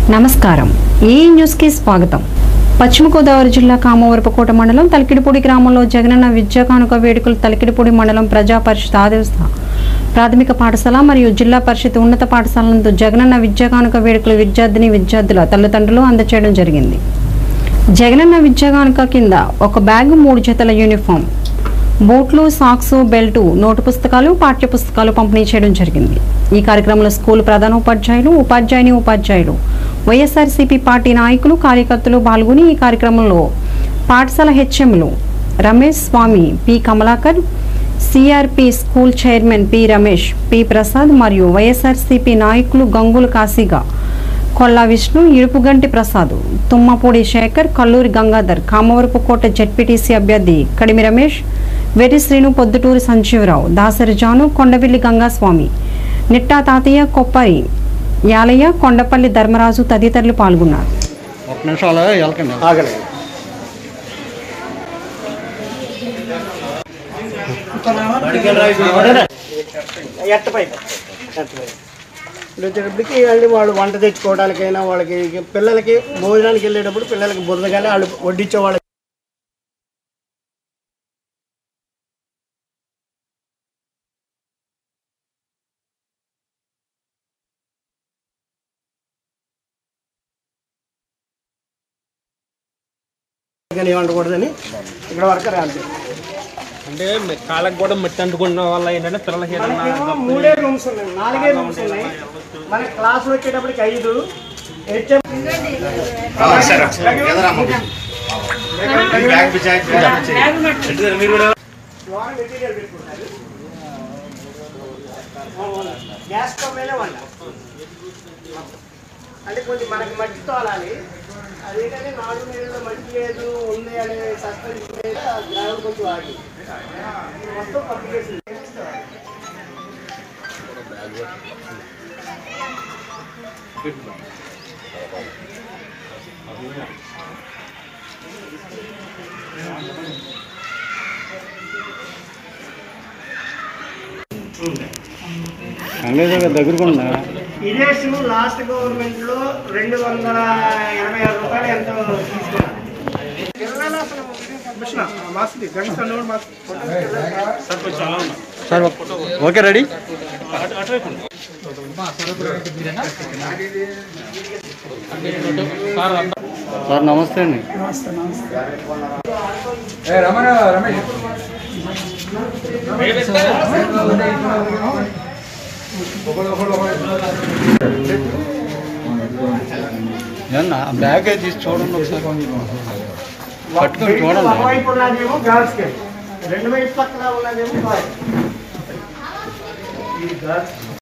నమస్కారం ఈ న్యూస్కి స్వాగతం పశ్చిమ గోదావరి జిల్లా కామవరపుకోట మండలం తలికిడిపూడి గ్రామంలో జగనన్న విద్యా కానుక వేడుకలు తలికిడిపూడి మండలం ప్రజా పరిషత్ ఆదేశ ప్రాథమిక పాఠశాల మరియు జిల్లా పరిషత్ ఉన్నత పాఠశాల నందు జగనన్న విద్యా కానుక వేడుకలు విద్యార్థిని విద్యార్థుల తల్లిదండ్రులు అందచేయడం జరిగింది జగనన్న విద్యా కానుక కింద ఒక బ్యాగ్ మూడు జతల యూనిఫామ్ బూట్లు సాక్స్ బెల్టు నోటు పుస్తకాలు పాఠ్య పుస్తకాలు పంపిణీ చేయడం జరిగింది ఈ కార్యక్రమంలో స్కూల్ ప్రధానోపాధ్యాయులు ఉపాధ్యాయుని ఉపాధ్యాయులు వైఎస్ఆర్సీపీ పార్టీ నాయకులు కార్యకర్తలు పాల్గొని ఈ కార్యక్రమంలో పాఠశాల హెచ్ఎంలు Ramesh Swamy P Kamalakar CRP school chairman P Ramesh P Prasad మరియు వైఎస్ఆర్సీపీ నాయకులు గంగుల కాశీగా కొల్లా విష్ణు ఇరుపుగంటి ప్రసాద్ తుమ్మపూడి శేఖర్ కల్లూరి గంగాధర్ కామవరపు కోట జెడ్పీటీసీ అభ్యర్థి కడిమి రమేష్ వెరి శ్రీను పొద్దుటూరి సంజీవరావు దాసరి జాను కొండవిల్లి గంగాస్వామి నిట్టా తాతయ్య కొప్పరి యాలయ్య కొండపల్లి ధర్మరాజు తదితరులు పాల్గొన్నారు ఒక నిమిషం అలా వెళ్ళకండి ఆగలేదు ఎట్టపై ఎట్టపై ఇప్పుడు వచ్చేటప్పటికి వాళ్ళు వాళ్ళు వంట తెచ్చుకోవడానికైనా వాళ్ళకి పిల్లలకి భోజనానికి వెళ్ళేటప్పుడు పిల్లలకి బురదగానే వాళ్ళు వడ్డించే వాళ్ళకి కానీ వండకూడదని ఇక్కడ వరకు రాదు అంటే మీ కాళ్ళకి కూడా మట్టి అంటుకున్న వల్ల ఏంటంటే పిల్లలకి ఏదన్నా మనకేమో మూడే రూమ్స్ ఉన్నాయి నాలుగే రూమ్స్ ఉన్నాయి మన క్లాస్ వచ్చేటప్పటికి ఐదు హెచ్ఎం లోన మెటీరియల్ పెట్టుకుంటారు గ్యాస్ స్టవ్ మీదే వంట అంటే కొంచెం మనకి మట్టి తోలాలి అదేంటంటే నాలుగు నీళ్ళలో మట్టి లేదు ఉంది అనే సస్పెన్స్ మీద గ్రావెల్ కొంచెం ఆగి మొత్తం పబ్లికేషన్ అంగ్లేజర్ దగ్గరకున్నా ఇదే షూ లాస్ట్ గవర్నమెంట్ లో రెండు వందల ఎనభై ఆరు రూపాయలు ఎంతో తీసుకున్నారు సార్ ఓకే రెడీ సార్ నమస్తే అండి ఏమన్నా బ్యాగ్ అయితే తీసి చూడండి ఒకసారి పట్టుకొని చూడండి ఒకవైపు ఉన్నదేమో గర్ల్స్ కి రెండు వైపు పక్కన ఉన్నదేమో బాయ్ ఇది గర్ల్స్